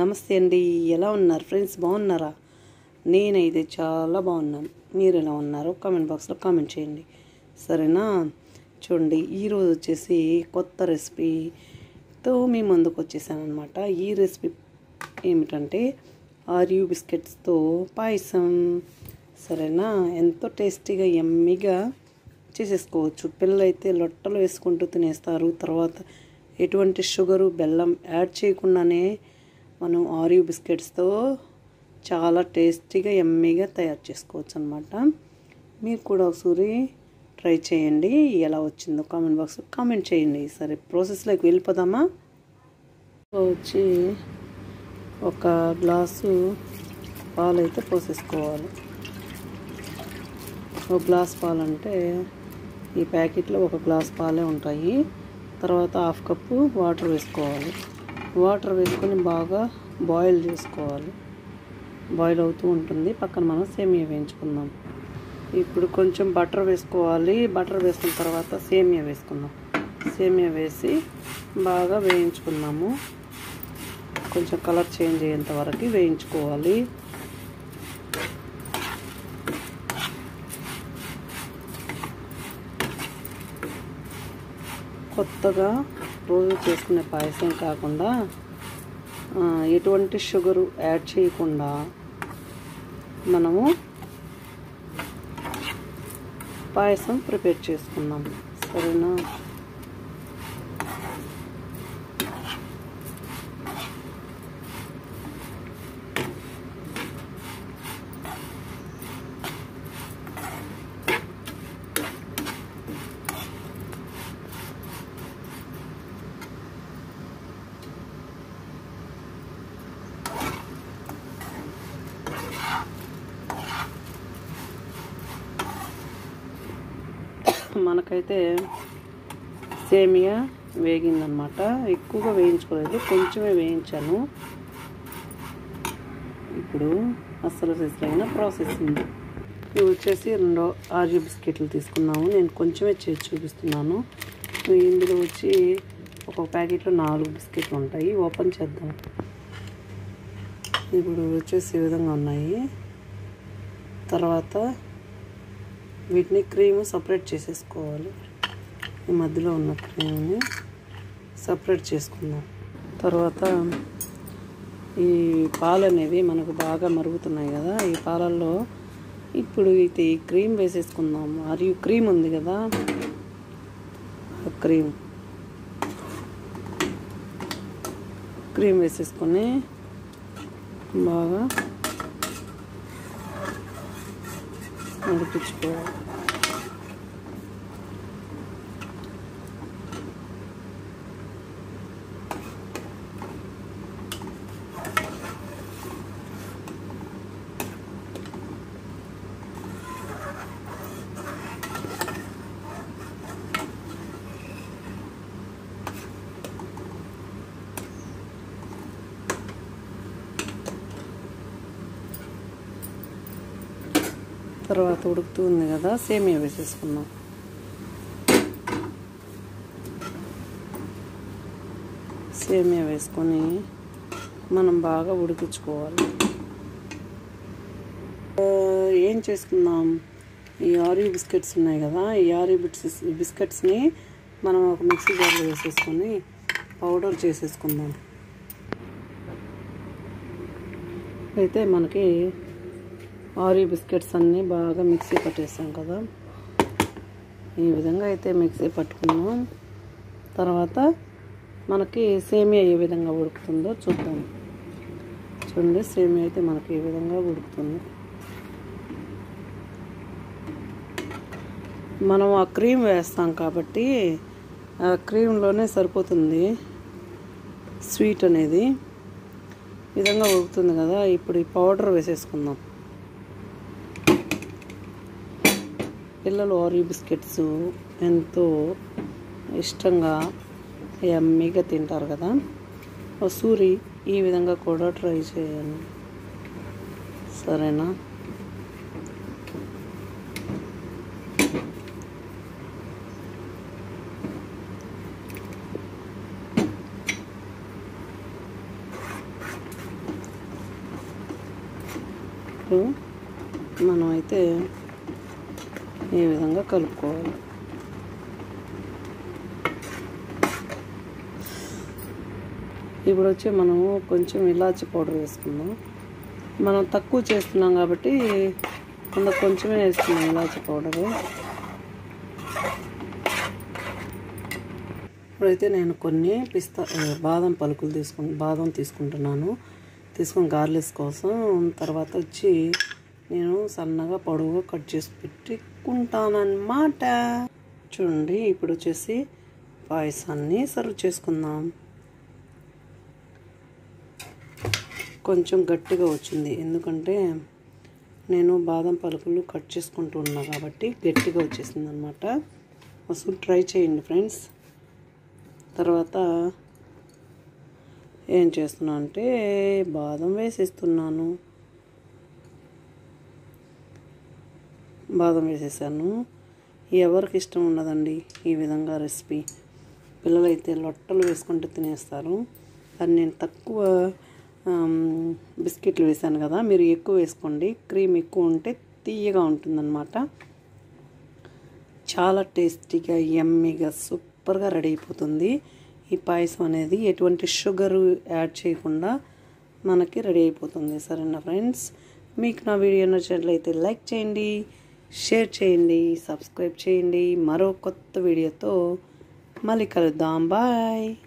నమస్తే అండి ఎలా ఉన్నారు ఫ్రెండ్స్ బాగున్నారా నేనైతే చాలా బాగున్నాను మీరు ఎలా ఉన్నారో కామెంట్ బాక్స్లో కామెంట్ చేయండి సరేనా చూడండి ఈరోజు వచ్చేసి కొత్త రెసిపీతో మీ ముందుకు వచ్చేసాను అనమాట ఈ రెసిపీ ఏమిటంటే ఆరియు బిస్కెట్స్తో పాయసం సరేనా ఎంతో టేస్టీగా ఎమ్మిగా చేసేసుకోవచ్చు పిల్లలైతే లొట్టలు వేసుకుంటూ తినేస్తారు తర్వాత ఎటువంటి షుగరు బెల్లం యాడ్ చేయకుండానే మనం ఆరియో బిస్కెట్స్తో చాలా టేస్టీగా ఎమ్మీగా తయారు చేసుకోవచ్చు అనమాట మీరు కూడా ఒకసారి ట్రై చేయండి ఎలా వచ్చిందో కామెంట్ బాక్స్లో కామెంట్ చేయండి సరే ప్రాసెస్లోకి వెళ్ళిపోదామా వచ్చి ఒక గ్లాసు పాలు అయితే పోసేసుకోవాలి ఒక గ్లాస్ పాలు అంటే ఈ ప్యాకెట్లో ఒక గ్లాస్ పాలే ఉంటాయి తర్వాత హాఫ్ కప్పు వాటర్ వేసుకోవాలి వాటర్ వేసుకొని బాగా బాయిల్ చేసుకోవాలి బాయిల్ అవుతూ ఉంటుంది పక్కన మనం సేమియా వేయించుకుందాం ఇప్పుడు కొంచెం బటర్ వేసుకోవాలి బటర్ వేసుకున్న తర్వాత సేమియా వేసుకుందాం సేమియా వేసి బాగా వేయించుకున్నాము కొంచెం కలర్ చేంజ్ అయ్యేంత వరకు వేయించుకోవాలి కొత్తగా రోజు చేసుకునే పాయసం కాకుండా ఎటువంటి షుగరు యాడ్ చేయకుండా మనము పాయసం ప్రిపేర్ చేసుకుందాం సరేనా మనకైతే సేమియా వేగిందనమాట ఎక్కువగా వేయించుకోలేదు కొంచెమే వేయించాను ఇప్పుడు అస్సలు సిసలైన ప్రాసెస్ ఉంది ఇవి వచ్చేసి రెండో ఆర్యూ బిస్కెట్లు తీసుకున్నాము నేను కొంచెమే చేసి చూపిస్తున్నాను ఇందులో వచ్చి ఒక ప్యాకెట్లో నాలుగు బిస్కెట్లు ఉంటాయి ఓపెన్ చేద్దాం ఇప్పుడు వచ్చేసి ఈ విధంగా ఉన్నాయి తర్వాత వీటిని క్రీమ్ సపరేట్ చేసేసుకోవాలి ఈ మధ్యలో ఉన్న క్రీమ్ని సపరేట్ చేసుకుందాం తర్వాత ఈ పాలు అనేవి మనకు బాగా మరుగుతున్నాయి కదా ఈ పాలల్లో ఇప్పుడు అయితే ఈ క్రీమ్ వేసేసుకుందాం మరియు క్రీమ్ ఉంది కదా క్రీమ్ క్రీమ్ వేసేసుకొని బాగా నడిపించుకోవాలి తర్వాత ఉడుకుతుంది కదా సేమియా వేసేసుకుందాం సేమియా వేసుకొని మనం బాగా ఉడికించుకోవాలి ఏం చేసుకుందాం ఈ ఆరియో బిస్కెట్స్ ఉన్నాయి కదా ఈ ఆరియో బిట్స్ బిస్కెట్స్ని మనం ఒక మిక్సీ జార్లో వేసేసుకొని పౌడర్ చేసేసుకుందాం అయితే మనకి ఆరి బిస్కెట్స్ అన్నీ బాగా మిక్సీ పట్టేసాం కదా ఈ విధంగా అయితే మిక్సీ పట్టుకున్నాం తర్వాత మనకి సేమియా ఏ విధంగా ఉడుకుతుందో చూద్దాం చూడండి సేమియా అయితే మనకి ఏ విధంగా ఉడుకుతుంది మనం ఆ క్రీమ్ వేస్తాం కాబట్టి ఆ క్రీమ్లోనే సరిపోతుంది స్వీట్ అనేది విధంగా ఉడుకుతుంది కదా ఇప్పుడు ఈ పౌడర్ వేసేసుకుందాం పిల్లలు ఆరియో బిస్కెట్స్ ఎంతో ఇష్టంగా ఎమ్మీగా తింటారు కదా సూరి ఈ విధంగా కూడా ట్రై చేయండి సరేనా ఇప్పుడు మనం అయితే ఈ విధంగా కలుపుకోవాలి ఇప్పుడు వచ్చి మనము కొంచెం ఇలాచి పౌడర్ వేసుకుందాం మనం తక్కువ చేస్తున్నాం కాబట్టి అందులో కొంచెమే వేస్తున్నాం ఇలాచి పౌడరు ఇప్పుడైతే నేను కొన్ని పిస్తా బాదం పలుకులు తీసుకు బాదం తీసుకుంటున్నాను తీసుకుని గార్లిక్స్ కోసం తర్వాత వచ్చి నేను సన్నగా పొడవుగా కట్ చేసి పెట్టుకుంటానన్నమాట చూడండి ఇప్పుడు వచ్చేసి పాయసాన్ని సర్వ్ చేసుకుందాం కొంచెం గట్టిగా వచ్చింది ఎందుకంటే నేను బాదం పలుకులు కట్ చేసుకుంటూ ఉన్నా కాబట్టి గట్టిగా వచ్చేసింది అనమాట అసలు ట్రై చేయండి ఫ్రెండ్స్ తర్వాత ఏం చేస్తున్నా అంటే బాదం వేసేస్తున్నాను బాదం వేసేసాను ఎవరికి ఇష్టం ఉండదండి ఈ విధంగా రెసిపీ పిల్లలైతే లొట్టలు వేసుకుంటూ తినేస్తారు అది నేను తక్కువ బిస్కెట్లు వేసాను కదా మీరు ఎక్కువ వేసుకోండి క్రీమ్ ఎక్కువ ఉంటే తీయగా ఉంటుందన్నమాట చాలా టేస్టీగా ఎమ్మీగా సూపర్గా రెడీ అయిపోతుంది ఈ పాయసం అనేది ఎటువంటి షుగర్ యాడ్ చేయకుండా మనకి రెడీ అయిపోతుంది సరేనా ఫ్రెండ్స్ మీకు నా వీడియో నచ్చినట్లయితే లైక్ చేయండి షేర్ చేయండి సబ్స్క్రైబ్ చేయండి మరో కొత్త వీడియోతో మళ్ళీ కలుద్దాం బాయ్